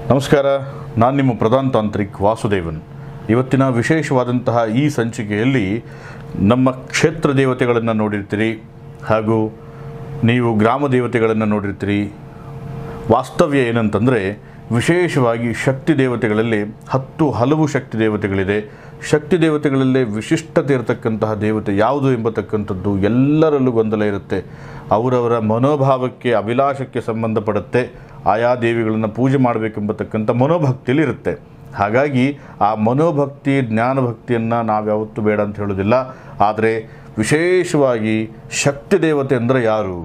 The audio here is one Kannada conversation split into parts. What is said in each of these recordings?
ನಮಸ್ಕಾರ ನಾನು ನಿಮ್ಮ ಪ್ರಧಾನ ತಾಂತ್ರಿಕ್ ವಾಸುದೇವನ್ ಇವತ್ತಿನ ವಿಶೇಷವಾದಂತಹ ಈ ಸಂಚಿಕೆಯಲ್ಲಿ ನಮ್ಮ ಕ್ಷೇತ್ರ ದೇವತೆಗಳನ್ನು ನೋಡಿರ್ತೀರಿ ಹಾಗೂ ನೀವು ಗ್ರಾಮ ದೇವತೆಗಳನ್ನು ನೋಡಿರ್ತೀರಿ ವಾಸ್ತವ್ಯ ಏನಂತಂದರೆ ವಿಶೇಷವಾಗಿ ಶಕ್ತಿ ದೇವತೆಗಳಲ್ಲಿ ಹತ್ತು ಹಲವು ಶಕ್ತಿ ದೇವತೆಗಳಿದೆ ಶಕ್ತಿ ದೇವತೆಗಳಲ್ಲೇ ವಿಶಿಷ್ಟತೆ ಇರತಕ್ಕಂತಹ ದೇವತೆ ಯಾವುದು ಎಂಬತಕ್ಕಂಥದ್ದು ಎಲ್ಲರಲ್ಲೂ ಗೊಂದಲ ಇರುತ್ತೆ ಅವರವರ ಮನೋಭಾವಕ್ಕೆ ಅಭಿಲಾಷಕ್ಕೆ ಸಂಬಂಧಪಡುತ್ತೆ ಆಯಾ ದೇವಿಗಳನ್ನು ಪೂಜೆ ಮಾಡಬೇಕೆಂಬತಕ್ಕಂಥ ಮನೋಭಕ್ತಿಯಲ್ಲಿ ಇರುತ್ತೆ ಹಾಗಾಗಿ ಆ ಮನೋಭಕ್ತಿ ಜ್ಞಾನಭಕ್ತಿಯನ್ನು ನಾವು ಯಾವತ್ತೂ ಬೇಡ ಅಂತ ಹೇಳೋದಿಲ್ಲ ಆದರೆ ವಿಶೇಷವಾಗಿ ಶಕ್ತಿ ದೇವತೆ ಅಂದರೆ ಯಾರು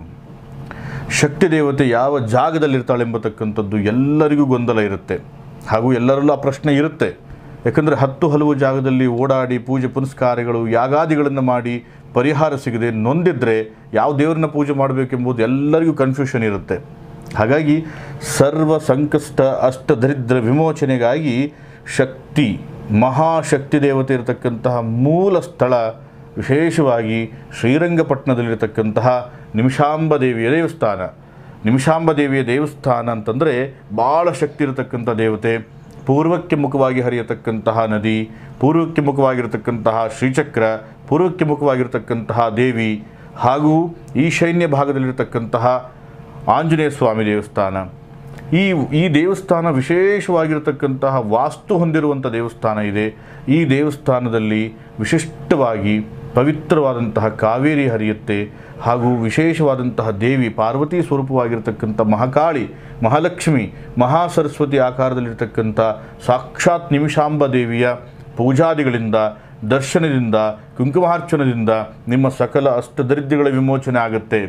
ಶಕ್ತಿ ದೇವತೆ ಯಾವ ಜಾಗದಲ್ಲಿರ್ತಾಳೆ ಎಂಬತಕ್ಕಂಥದ್ದು ಎಲ್ಲರಿಗೂ ಗೊಂದಲ ಇರುತ್ತೆ ಹಾಗೂ ಎಲ್ಲರಲ್ಲೂ ಆ ಪ್ರಶ್ನೆ ಇರುತ್ತೆ ಯಾಕಂದರೆ ಹತ್ತು ಹಲವು ಜಾಗದಲ್ಲಿ ಓಡಾಡಿ ಪೂಜೆ ಪುನಸ್ಕಾರಗಳು ಯಾಗಾದಿಗಳನ್ನು ಮಾಡಿ ಪರಿಹಾರ ಸಿಗದೆ ನೊಂದಿದ್ರೆ ಯಾವ ದೇವರನ್ನ ಪೂಜೆ ಮಾಡಬೇಕೆಂಬುದು ಎಲ್ಲರಿಗೂ ಕನ್ಫ್ಯೂಷನ್ ಇರುತ್ತೆ ಹಾಗಾಗಿ ಸರ್ವ ಸಂಕಷ್ಟ ಅಷ್ಟದರಿದ್ರ ವಿಮೋಚನೆಗಾಗಿ ಶಕ್ತಿ ಮಹಾಶಕ್ತಿ ದೇವತೆ ಇರತಕ್ಕಂತಹ ಮೂಲ ಸ್ಥಳ ವಿಶೇಷವಾಗಿ ಶ್ರೀರಂಗಪಟ್ಟಣದಲ್ಲಿರತಕ್ಕಂತಹ ನಿಮಿಷಾಂಬ ದೇವಿಯ ದೇವಸ್ಥಾನ ನಿಮಿಷಾಂಬ ದೇವಿಯ ದೇವಸ್ಥಾನ ಅಂತಂದರೆ ಭಾಳ ಶಕ್ತಿ ಇರತಕ್ಕಂಥ ದೇವತೆ ಪೂರ್ವಕ್ಕೆ ಮುಖವಾಗಿ ಹರಿಯತಕ್ಕಂತಹ ನದಿ ಪೂರ್ವಕ್ಕೆ ಮುಖವಾಗಿರತಕ್ಕಂತಹ ಶ್ರೀಚಕ್ರ ಪೂರ್ವಕ್ಕೆ ಮುಖವಾಗಿರತಕ್ಕಂತಹ ದೇವಿ ಹಾಗೂ ಈಶಾನ್ಯ ಭಾಗದಲ್ಲಿರತಕ್ಕಂತಹ ಆಂಜನೇಯ ಸ್ವಾಮಿ ದೇವಸ್ಥಾನ ಈ ಈ ದೇವಸ್ಥಾನ ವಿಶೇಷವಾಗಿರತಕ್ಕಂತಹ ವಾಸ್ತು ಹೊಂದಿರುವಂಥ ದೇವಸ್ಥಾನ ಇದೆ ಈ ದೇವಸ್ಥಾನದಲ್ಲಿ ವಿಶಿಷ್ಟವಾಗಿ ಪವಿತ್ರವಾದಂತಹ ಕಾವೇರಿ ಹರಿಯುತ್ತೆ ಹಾಗೂ ವಿಶೇಷವಾದಂತಹ ದೇವಿ ಪಾರ್ವತಿ ಸ್ವರೂಪವಾಗಿರತಕ್ಕಂಥ ಮಹಾಕಾಳಿ ಮಹಾಲಕ್ಷ್ಮಿ ಮಹಾಸರಸ್ವತಿ ಆಕಾರದಲ್ಲಿರ್ತಕ್ಕಂಥ ಸಾಕ್ಷಾತ್ ನಿಮಿಷಾಂಬ ದೇವಿಯ ಪೂಜಾದಿಗಳಿಂದ ದರ್ಶನದಿಂದ ಕುಂಕುಮಾರ್ಚನದಿಂದ ನಿಮ್ಮ ಸಕಲ ಅಷ್ಟದರಿದ್ರಗಳ ವಿಮೋಚನೆ ಆಗುತ್ತೆ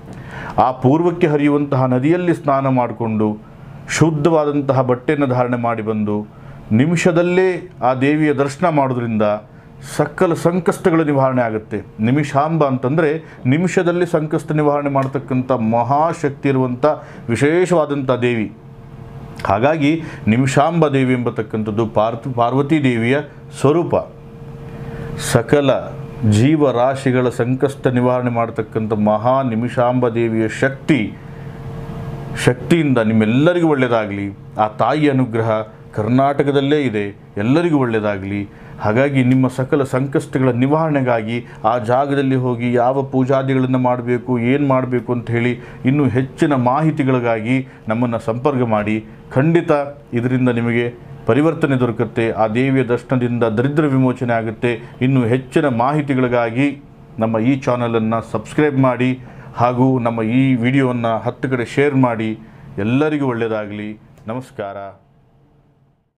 ಆ ಪೂರ್ವಕ್ಕೆ ಹರಿಯುವಂತಹ ನದಿಯಲ್ಲಿ ಸ್ನಾನ ಮಾಡಿಕೊಂಡು ಶುದ್ಧವಾದಂತಹ ಬಟ್ಟೆಯನ್ನು ಧಾರಣೆ ಮಾಡಿ ಬಂದು ನಿಮಿಷದಲ್ಲೇ ಆ ದೇವಿಯ ದರ್ಶನ ಮಾಡೋದ್ರಿಂದ ಸಕಲ ಸಂಕಷ್ಟಗಳ ನಿವಾರಣೆ ಆಗುತ್ತೆ ನಿಮಿಷಾಂಬ ಅಂತಂದರೆ ನಿಮಿಷದಲ್ಲಿ ಸಂಕಷ್ಟ ನಿವಾರಣೆ ಮಾಡತಕ್ಕಂಥ ಮಹಾಶಕ್ತಿ ಇರುವಂಥ ವಿಶೇಷವಾದಂಥ ದೇವಿ ಹಾಗಾಗಿ ನಿಮಿಷಾಂಬ ದೇವಿ ಎಂಬತಕ್ಕಂಥದ್ದು ಪಾರ್ಥ ಪಾರ್ವತಿ ದೇವಿಯ ಸ್ವರೂಪ ಸಕಲ ಜೀವರಾಶಿಗಳ ಸಂಕಷ್ಟ ನಿವಾರಣೆ ಮಾಡತಕ್ಕಂಥ ಮಹಾ ನಿಮಿಷಾಂಬ ದೇವಿಯ ಶಕ್ತಿ ಶಕ್ತಿಯಿಂದ ನಿಮ್ಮೆಲ್ಲರಿಗೂ ಒಳ್ಳೆಯದಾಗಲಿ ಆ ತಾಯಿ ಅನುಗ್ರಹ ಕರ್ನಾಟಕದಲ್ಲೇ ಇದೆ ಎಲ್ಲರಿಗೂ ಒಳ್ಳೆಯದಾಗಲಿ ಹಾಗಾಗಿ ನಿಮ್ಮ ಸಕಲ ಸಂಕಷ್ಟಗಳ ನಿವಾರಣೆಗಾಗಿ ಆ ಜಾಗದಲ್ಲಿ ಹೋಗಿ ಯಾವ ಪೂಜಾದಿಗಳನ್ನು ಮಾಡಬೇಕು ಏನು ಮಾಡಬೇಕು ಅಂತ ಹೇಳಿ ಇನ್ನೂ ಹೆಚ್ಚಿನ ಮಾಹಿತಿಗಳಿಗಾಗಿ ನಮ್ಮನ್ನು ಸಂಪರ್ಕ ಮಾಡಿ ಖಂಡಿತ ಇದರಿಂದ ನಿಮಗೆ ಪರಿವರ್ತನೆ ದೊರಕುತ್ತೆ ಆ ದೇವಿಯ ದರ್ಶನದಿಂದ ದರಿದ್ರ ವಿಮೋಚನೆ ಆಗುತ್ತೆ ಇನ್ನು ಹೆಚ್ಚಿನ ಮಾಹಿತಿಗಳಿಗಾಗಿ ನಮ್ಮ ಈ ಚಾನಲನ್ನು ಸಬ್ಸ್ಕ್ರೈಬ್ ಮಾಡಿ ಹಾಗೂ ನಮ್ಮ ಈ ವಿಡಿಯೋವನ್ನು ಹತ್ತು ಕಡೆ ಶೇರ್ ಮಾಡಿ ಎಲ್ಲರಿಗೂ ಒಳ್ಳೆಯದಾಗಲಿ ನಮಸ್ಕಾರ